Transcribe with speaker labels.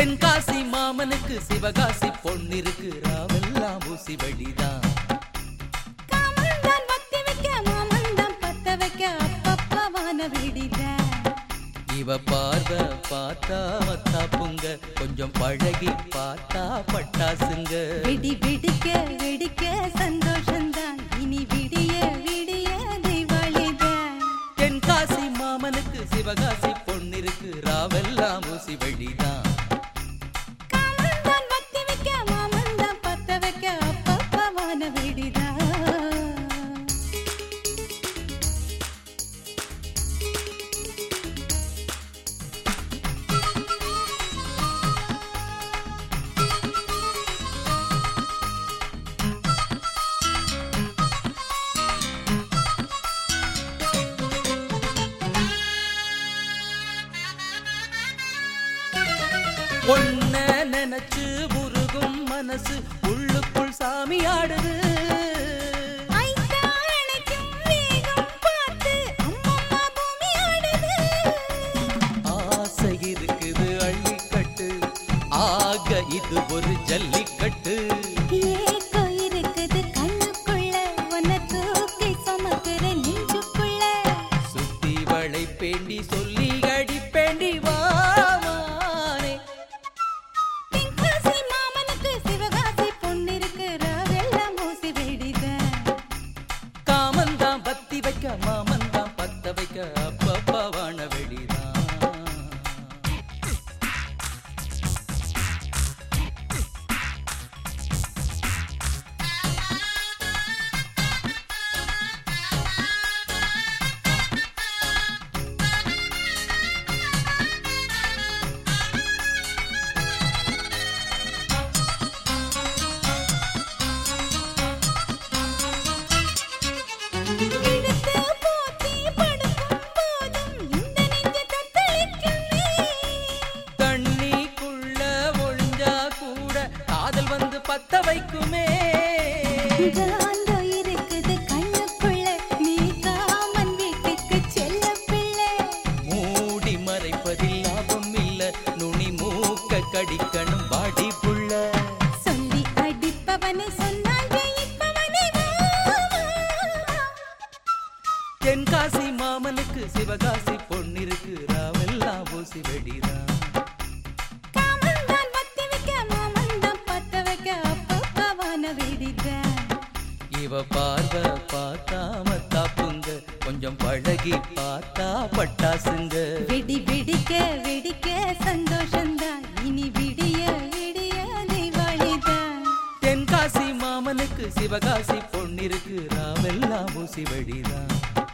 Speaker 1: தென்காசி மாமனுக்கு சிவகாசி பொன்னிருக்கு ராவெல்லாம் ஊசி வழிதான்
Speaker 2: காமந்தான் பத்தி வைக்க மாமந்தான் பத்த வைக்க அப்பப்ப வான விடித
Speaker 1: இவ பார்வை பார்த்தா மத்தாப்புங்க கொஞ்சம் பழகி பார்த்தா பட்டாசுங்க
Speaker 2: விடி விடிக்க விடிக்க சந்தோஷம்தான் இனி விடிய விடிய தீபாவளிதான்
Speaker 1: தென்காசி மாமனுக்கு சிவகாசி பொன்னிருக்கு ராவெல்லாம் ஊசி வழிதான்
Speaker 2: காமந்தான் பத்தி வைக்க மாமந்தான் பத்த வைக்க அப்பப்ப வான விடித
Speaker 1: ஒன்ன நினைச்சு உருகும் மனசு உள்ளுக்குள் சாமி ஆடுது
Speaker 2: ஐயா அணைக்கும் வேகம் பார்த்து அம்மம்மா பூமி ஆடுது
Speaker 1: ஆசை இருக்குது அள்ளிக்கட்டு ஆக இது ஒரு ஜல்லிக்கட்டு
Speaker 2: ஏக்கம் இருக்குது கண்ணுக்குள்ள உன்னை தூக்கி சுமக்கிற நெஞ்சுக்குள்ள
Speaker 1: சுத்தி வளை பேண்டி சொல்லி அடிப்பேண்டி வாமானே
Speaker 2: தென்காசி மாமனுக்கு சிவகாசி பொண்ணிருக்கு ராவெல்லாம் ஊசி வெடித
Speaker 1: காமந்தான் பத்தி வைக்க மாமந்தான் பத்த வைக்க அப்பப்பா வாழ வெடிதான்
Speaker 2: இழுத்து போத்தி படுக்கும் போதும் இந்த நெஞ்சு தத்தளிக்குமே
Speaker 1: தண்ணிக்குள்ள ஒழிஞ்சா கூட காதல் வந்து பத்த வைக்குமே
Speaker 2: ஜாந்தோ இருக்குது கண்ணுக்குள்ள நீ காமன் வீட்டுக்கு செல்ல பிள்ளை
Speaker 1: மூடி மறைப்பதில் லாபம் இல்ல நுனி மூக்க கடிக்கணும் பாடி புள்ள
Speaker 2: சொல்லி அடிப்பவனை சொன்னால் ஜெயிப்பவனை வா, வா.
Speaker 1: தென்காசி மாமனுக்கு சிவகாசி பொன்னிருக்கு ராவெல்லாம் ஊசி வெடிதான்
Speaker 2: காமந்தான் பத்தி வைக்க மாமந்தான் பத்த வைக்க அப்பப்ப வான வெடித
Speaker 1: இவ பார்வை பார்த்தா மத்தாப்புங்க கொஞ்சம் பழகி பார்த்தா பட்டாசுங்க
Speaker 2: வெடி வெடிக்க வெடிக்க சந்தோஷம்தான் இனி விடிய விடிய தீபாவளிதான்
Speaker 1: தென்காசி மாமனுக்கு சிவகாசி பொன்னிருக்கு ராவெல்லாம் ஊசி வெடிதான்